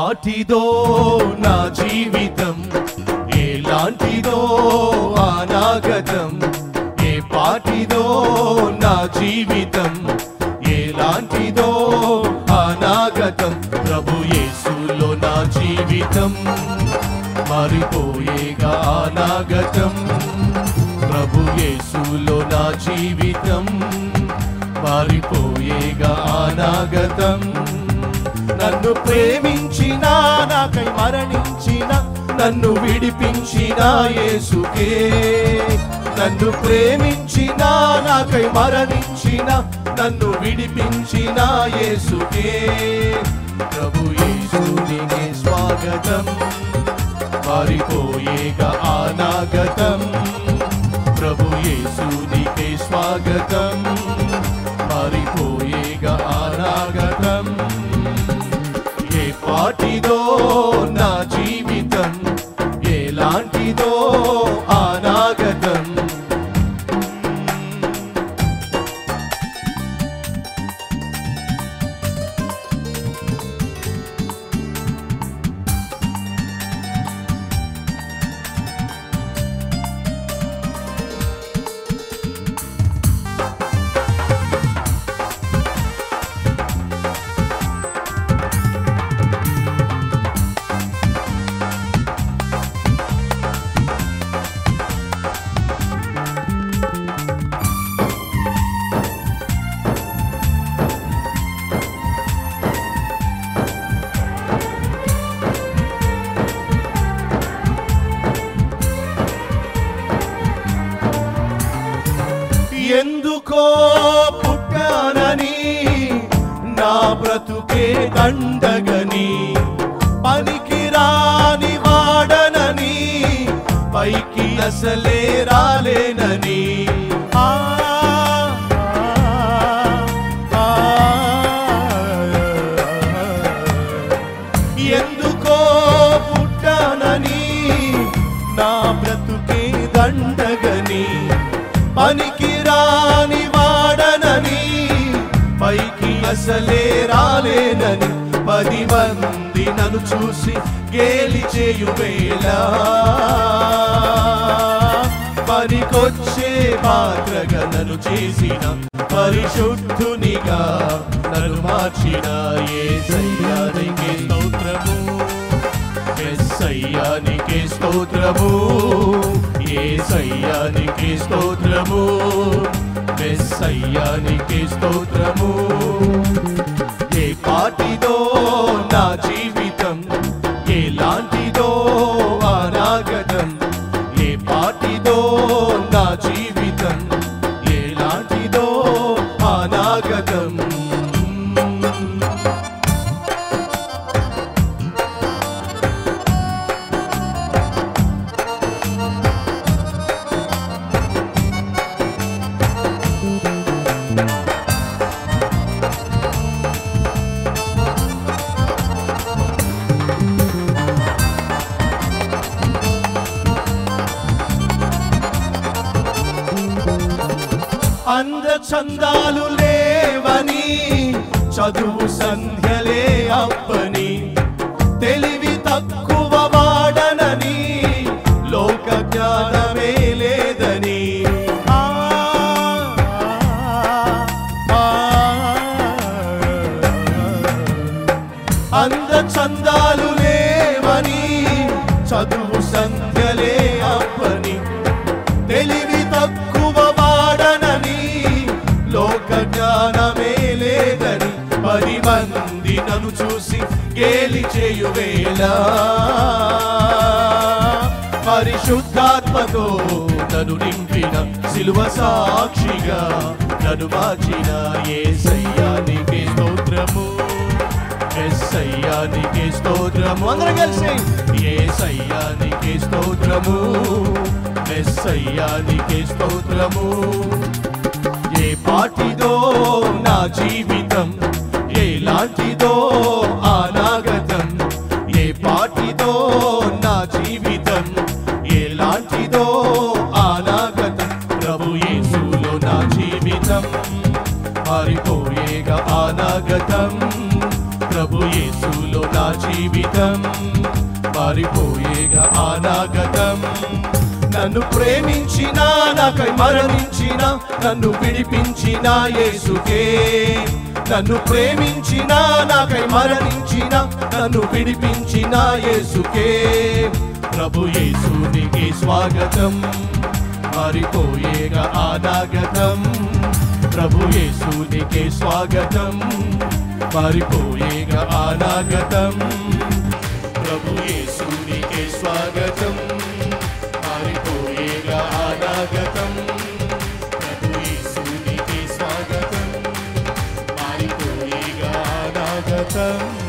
పాటిదో నా జీవితం ఎలాంటిదో అనాగతం ఏ పాటిదో నా జీవితం ఎలాంటిదో అనాగతం ప్రభు యేసులో నా జీవితం మారిపోయేగా అనాగతం ప్రభు యేసులో నా జీవితం మారిపోయేగా అనాగతం నన్ను ప్రేమించిన నాకై మరణించిన నన్ను విడిపించిన యేసుకే నన్ను ప్రేమించిన నాకై మరణించిన నన్ను విడిపించిన యేసుకే ప్రభు యేసునికే స్వాగతం మారిపోయేగా అనాగతం ప్రభు యేసునికే స్వాగతం మారిపోయేగా అనాగతం ఏ పాటిదో నా జీవితం ఎలాంటిదో అనాగతం ఎందుకో పుట్టానని నా బ్రతుకే దండగని పనికి రాని వాడనని పైకి అసలే రాలేనని ఆ, ఆ, ఆ. ఎందుకో పుట్టానని నా బ్రతుకే దండగని పనికి రాని వాడనని పైకి అసలే రాలేనని పది మంది నన్ను చూసి గేలి చేయు వేళ పనికొచ్చే పాత్రగా నన్ను చేసిన పరిశుద్ధునిగా నన్ను మార్చిన ఏ సయ్యానికి స్తోత్రము ఎస్సయ్యానికి స్తోత్రము ఏ సయ్యానికి స్తోత్రము ఎస్సయ్యానికి స్తోత్రము ఏ పాటిదో నా జీవితం ఎలాంటిదో అనాగతం ఏ పాటిదో నా జీవితం ఎలాంటిదో అనాగతం అంద చందాలు లేవని చదువు సంధ్యలే అప్పని తెలివి తక్కువ వాడనని లోక జ్ఞానమే లేదని ఆ, ఆ, అంద చందాలు లేవని చదువు సంధ్యలే అప్పని తెలివి తక్కువ వాడనని లోక జ్ఞానమే లేదని పది మంది నన్ను చూసి గేలి చేయు వేళ పరిశుద్ధాత్మతో నన్ను నింపిన సిలువ సాక్షిగా నన్ను మార్చిన ఏ సయ్యానికి స్తోత్రము ఎస్సయ్యానికి స్తోత్రము అందరం కలిసి ఏ సయ్యానికి స్తోత్రము ఎస్సయ్యానికి స్తోత్రము ఏ పాటిదో నా జీవితం ఎలాంటిదో అనాగతం ఏ పాటిదో నా జీవితం ఎలాంటిదో అనాగతం ప్రభు యేసులో నా జీవితం మారిపోయేగా అనాగతం ప్రభు యేసులో నా జీవితం మారిపోయేగా అనాగతం నన్ను ప్రేమించిన నాకై మరణించిన నన్ను విడిపించిన యేసుకే నన్ను ప్రేమించిన నాకై మరణించిన నన్ను విడిపించిన యేసుకే ప్రభు యేసునికి స్వాగతం మారిపోయేగా అనాగతం ప్రభు యేసునికి స్వాగతం మారిపోయేగా అనాగతం ప్రభు యేసునికి స్వాగతం మారిపోయేగా అనాగతం ప్రభు యేసునికి స్వాగతం మారిపోయేగా అనాగతం